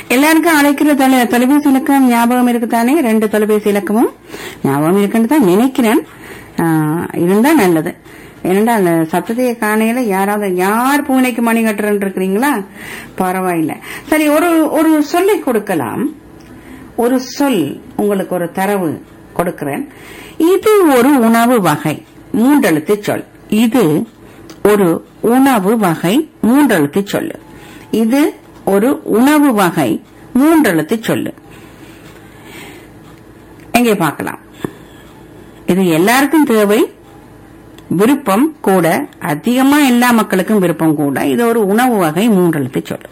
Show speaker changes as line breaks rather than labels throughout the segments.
எல்லாருக்கும் அழைக்கிற தொலை தொலைபேசி இலக்கம் ஞாபகம் இருக்குதானே ரெண்டு தொலைபேசி இலக்கமும் ஞாபகம் இருக்குன்னு தான் நினைக்கிறேன் ஆஹ், இருந்தா நல்லது ஏனென்றா அந்த சத்தத்தைய காணையில யாராவது யார் பூனைக்கு மணி கட்டுறன்னு இருக்கிறீங்களா பரவாயில்ல சரி ஒரு ஒரு சொல்லை கொடுக்கலாம் ஒரு சொல் உங்களுக்கு ஒரு தரவு கொடுக்கிறேன் இது ஒரு உணவு வகை மூன்றெழுத்து சொல் இது ஒரு உணவு வகை மூன்றெழுத்து சொல்லு இது ஒரு உணவு வகை மூன்றெழுத்து சொல்லு எங்கே பார்க்கலாம் இது எல்லாருக்கும் தேவை விருப்பம் கூட அதிகமா எல்லா மக்களுக்கும் விருப்பம் கூட இது ஒரு உணவு வகை மூன்றெழுத்து சொல்லு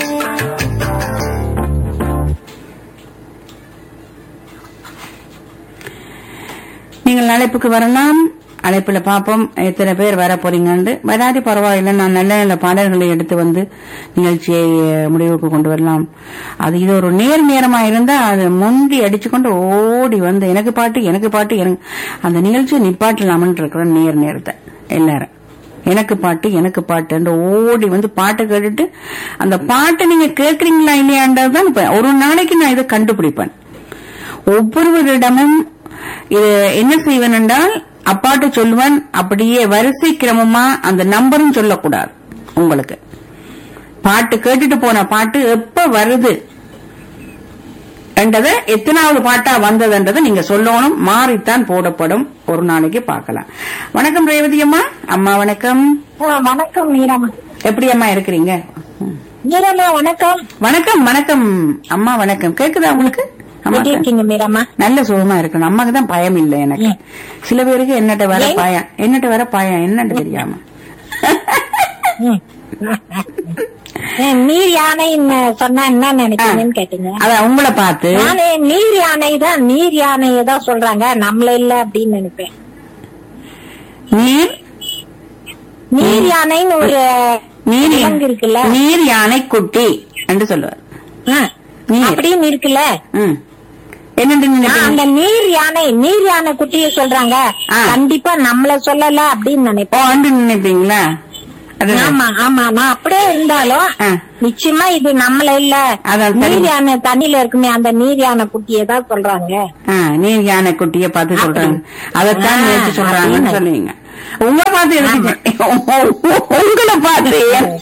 நீங்கள் அழைப்புக்கு வரலாம் அழைப்புல பாப்போம் எத்தனை பேர் வர போறீங்கன்னு வராது பரவாயில்லை நான் நல்ல நல்ல பாடல்களை எடுத்து வந்து நிகழ்ச்சியை அஹ், முடிவுக்கு கொண்டு வரலாம் அது இது ஒரு நேர் நேரமா இருந்தா அது முந்தி அடிச்சுக்கொண்டு ஓடி வந்து எனக்கு பாட்டு எனக்கு பாட்டு எனக்கு அந்த நிகழ்ச்சியை நிப்பாட்டலாம்னு இருக்கிற நேர் நேரத்தை எல்லாரும் எனக்கு பாட்டு எனக்கு பாட்டு ஓடி வந்து பாட்டு கேட்டுட்டு அந்த பாட்டை நீங்க கேட்கறீங்களா இல்லையான்றதுதான் இப்ப ஒரு நாளைக்கு நான் இதை கண்டுபிடிப்பேன் ஒவ்வொருவரிடமும் இது என்ன செய்வேன் என்றால் அப்பாட்டு சொல்லுவேன் அப்படியே வரிசை கிரமமா அந்த நம்பரும் சொல்லக்கூடாது உங்களுக்கு பாட்டு கேட்டுட்டு போன பாட்டு எப்ப வருது என்றதை எத்தனாவது பாட்டா வந்ததுன்றதை நீங்க சொல்லணும் மாறித்தான் போடப்படும் ஒரு நாளைக்கு பார்க்கலாம் வணக்கம் ரேவதி அம்மா அம்மா வணக்கம்
ஆ, வணக்கம் மீராமா
எப்படி அம்மா இருக்கிறீங்க ம்.
மீராமா வணக்கம்
வணக்கம் வணக்கம் அம்மா வணக்கம் கேக்குதா உங்களுக்கு அம்மா
எப்படி இருக்கீங்க மீராமா
நல்ல சுகமா இருக்கணும் அம்மாக்கு தான் பயம் இல்ல எனக்கு சில பேருக்கு என்னட்ட வர
ஏன்?
பயம் என்னட்ட வர பயம் என்னன்னு தெரியாம
ம். ஏன், நீர் யானைன்னு சொன்னா என்ன நினைப்பீங்கன்னு கேட்டீங்க
அத உங்களை பார்த்து
நானே நீர் யானை தான் நீர் யானையை தான் சொல்றாங்க நம்மள இல்ல அப்படின்னு நினைப்பேன்
நீர்
நீர் யானைன்னு ஒரு
நீர்
விலங்கு இருக்குல்ல
நீர் யானை குட்டி என்று சொல்லுவார்
ஆ,
நீர்.
அப்படின்னு இருக்குல்ல
ம். என்னன்னு
நான்
நினைப்பீங்க
அந்த நீர் யானை நீர் யானை குட்டிய சொல்றாங்க
ஆ.
கண்டிப்பா நம்மள சொல்லல அப்படின்னு
ஓ
நினைப்பேன்
அன்று நினைப்பீங்களா அது
ஆமா ஆமா நான் அப்படியே இருந்தாலும்
ஆ.
நிச்சயமா இது நம்மள இல்ல
அதான் சரி.
நீர் யானை தண்ணியில இருக்குமே அந்த நீர் யானை குட்டியை தான் சொல்றாங்க
ஆ, நீர் யானை குட்டிய பார்த்து சொல்றாங்க அதைத்தான்
ஆ,
நேற்று சொல்றாங்கன்னு
அப்படின்னு.
சொல்லுவீங்க உங்களை பார்த்து எதுக்கு உங்களை பார்த்து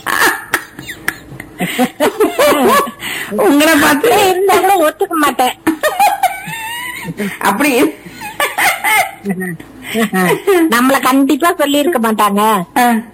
உங்களை பார்த்து
அப்படியே இருந்தாலும் ஒத்துக்க மாட்டேன்
அப்படி
நம்மள கண்டிப்பா சொல்லி இருக்க மாட்டாங்க
ஆ,